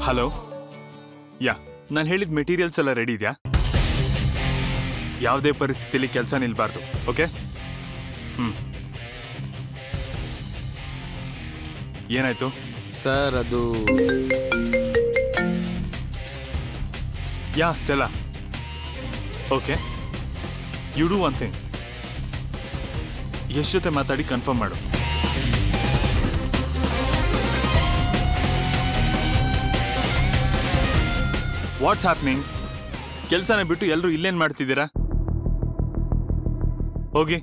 Hello ಯಾ ನಾನು ಹೇಳಿದ materials ಎಲ್ಲ ರೆಡಿ ಇದೆಯಾ ಯಾವುದೇ ಪರಿಸ್ಥಿತಿಲಿ ಕೆಲಸ ನಿಲ್ಬಾರ್ದು ಓಕೆ ಹ್ಞೂ ಏನಾಯ್ತು ಸರ್ ಅದು yeah Stella okay you do one thing ಎಷ್ಟು ಜೊತೆ ಮಾತಾಡಿ ಕನ್ಫರ್ಮ್ ಮಾಡು ವಾಟ್ಸ್ ಹ್ಯಾಪ್ನಿಂಗ್ ಕೆಲಸನ ಬಿಟ್ಟು ಎಲ್ಲರೂ ಇಲ್ಲೇನ್ ಮಾಡ್ತಿದ್ದೀರಾ ಹೋಗಿ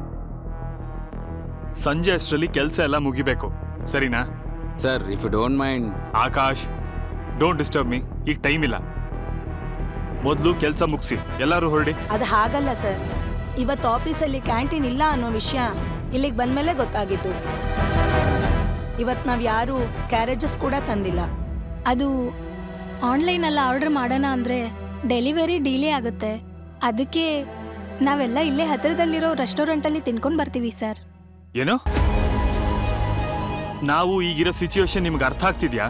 ಸಂಜೆ ಅಷ್ಟರಲ್ಲಿ ಕೆಲಸ ಎಲ್ಲ ಮುಗಿಬೇಕು ಸರಿನಾ sir if you don't mind Akash don't disturb me ಈಗ ಟೈಮ್ ಇಲ್ಲ ಮೊದಲು ಕೆಲಸ ಮುಗಿಸಿ ಎಲ್ಲರೂ ಹೊರಡಿ ಅದು ಹಾಗಲ್ಲ ಸರ್ ಇವತ್ತು ಆಫೀಸಲ್ಲಿ ಕ್ಯಾಂಟೀನ್ ಇಲ್ಲ ಅನ್ನೋ ವಿಷಯ ಇಲ್ಲಿಗೆ ಬಂದ್ಮೇಲೆ ಗೊತ್ತಾಗಿದ್ದು ಇವತ್ತು ನಾವು ಯಾರು ಕ್ಯಾರೇಜಸ್ ಕೂಡ ತಂದಿಲ್ಲ ಅದು ಆನ್ಲೈನಲ್ಲಿ ಆರ್ಡರ್ ಮಾಡೋಣ ಅಂದರೆ ಡೆಲಿವರಿ ಡಿಲೇ ಆಗುತ್ತೆ ಅದಕ್ಕೆ ನಾವೆಲ್ಲ ಇಲ್ಲೇ ಹತ್ತಿರದಲ್ಲಿರೋ ರೆಸ್ಟೋರೆಂಟಲ್ಲಿ ತಿನ್ಕೊಂಡು ಬರ್ತೀವಿ ಸರ್ ಏನು ನಾವು ಈಗಿರೋ ಸಿಚುವೇಶನ್ ನಿಮ್ಗೆ ಅರ್ಥ ಆಗ್ತಿದ್ಯಾ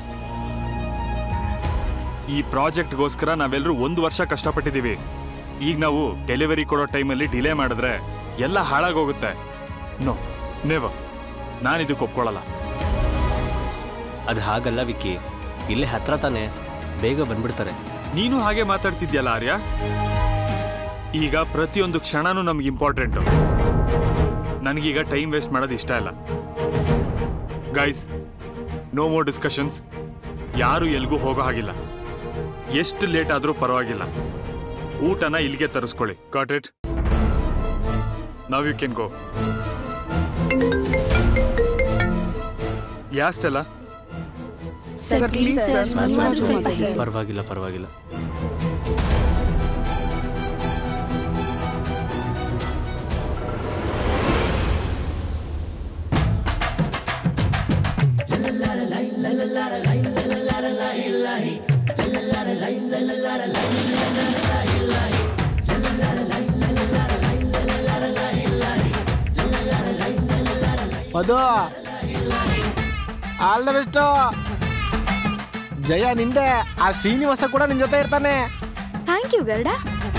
ಈ ಪ್ರಾಜೆಕ್ಟ್ಗೋಸ್ಕರ ನಾವೆಲ್ಲರೂ ಒಂದು ವರ್ಷ ಕಷ್ಟಪಟ್ಟಿದ್ದೀವಿ ಈಗ ನಾವು ಡೆಲಿವರಿ ಕೊಡೋ ಟೈಮಲ್ಲಿ ಡಿಲೇ ಮಾಡಿದ್ರೆ ಎಲ್ಲ ಹಾಳಾಗೋಗುತ್ತೆ ನೋ ನೇವ ನಾನು ಇದಕ್ಕೆ ಒಪ್ಕೊಳ್ಳಲ್ಲ ಅದು ಹಾಗಲ್ಲ ವಿಕ್ಕಿ ಇಲ್ಲೇ ಹತ್ರ ತಾನೆ ಬೇಗ ಬಂದ್ಬಿಡ್ತಾರೆ ನೀನು ಹಾಗೆ ಮಾತಾಡ್ತಿದ್ಯಲ್ಲ ಆರ್ಯ ಈಗ ಪ್ರತಿಯೊಂದು ಕ್ಷಣನೂ ನಮ್ಗೆ ಇಂಪಾರ್ಟೆಂಟು ನನಗೀಗ ಟೈಮ್ ವೇಸ್ಟ್ ಮಾಡೋದು ಇಷ್ಟ ಇಲ್ಲ ಗೈಸ್ ನೋ ಮೋರ್ ಡಿಸ್ಕಷನ್ಸ್ ಯಾರು ಎಲ್ಗೂ ಹೋಗೋ ಹಾಗಿಲ್ಲ ಎಷ್ಟು ಲೇಟ್ ಆದರೂ ಪರವಾಗಿಲ್ಲ ಊಟನ ಇಲ್ಲಿಗೆ ತರಿಸ್ಕೊಳ್ಳಿ got it now you can go yeah Stella sir please sir ನೀವಾದ್ರೂ ಸ್ವಲ್ಪ ಸರ್. ಪರವಾಗಿಲ್ಲ ಪರವಾಗಿಲ್ಲ ಮಧು ಆಲ್ ದ ಬೆಸ್ಟು ಜಯ ನಿಂದೆ ಆ ಶ್ರೀನಿವಾಸ ಕೂಡ ನಿನ್ ಜೊತೆ ಇರ್ತಾನೆ ಥ್ಯಾಂಕ್ ಯು ಗರುಡ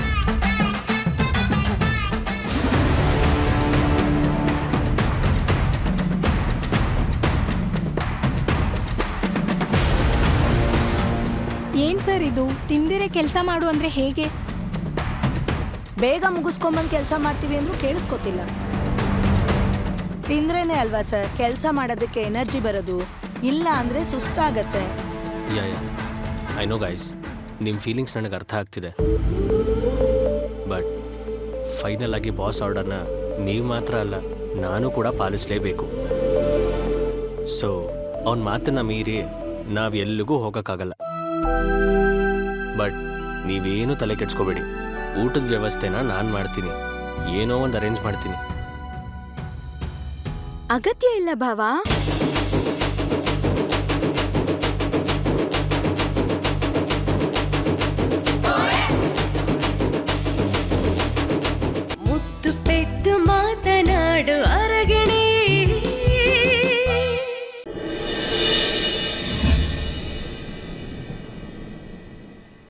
ಏನು ಸರ್ ಇದು ತಿಂದಿರೆ ಕೆಲಸ ಮಾಡು ಅಂದರೆ ಹೇಗೆ ಬೇಗ ಮುಗಿಸ್ಕೊಂಬಂದು ಕೆಲಸ ಮಾಡ್ತೀವಿ ಅಂದ್ರೂ ಕೇಳಿಸ್ಕೊತಿಲ್ಲ ತಿಂದ್ರೇನೆ ಅಲ್ವಾ ಸರ್ ಕೆಲಸ ಮಾಡೋದಕ್ಕೆ ಎನರ್ಜಿ ಬರೋದು ಇಲ್ಲ ಅಂದ್ರೆ ಸುಸ್ತಾಗತ್ತೆ yeah yeah I know guys ನಿಮ್ಮ ಫೀಲಿಂಗ್ಸ್ ನನಗೆ ಅರ್ಥ ಆಗ್ತಿದೆ ಬಟ್ ಫೈನಲ್ ಆಗಿ ಬಾಸ್ ಆರ್ಡರ್ನ ನೀವು ಮಾತ್ರ ಅಲ್ಲ ನಾನು ಕೂಡ ಪಾಲಿಸಲೇಬೇಕು ಸೊ ಅವನ ಮಾತನ್ನ ಮೀರಿ ನಾವು ಎಲ್ಲಿಗೂ ಹೋಗೋಕ್ಕಾಗಲ್ಲ ಬಟ್ ನೀವೇನು ತಲೆ ಕೆಡ್ಸ್ಕೋಬೇಡಿ ಊಟದ ವ್ಯವಸ್ಥೆನ ನಾನು ಮಾಡ್ತೀನಿ ಏನೋ ಒಂದು ಅರೇಂಜ್ ಮಾಡ್ತೀನಿ ಅಗತ್ಯ ಇಲ್ಲ ಭಾವ ಮುತ್ತು ಪೆದ್ದು ಮಾತನಾಡು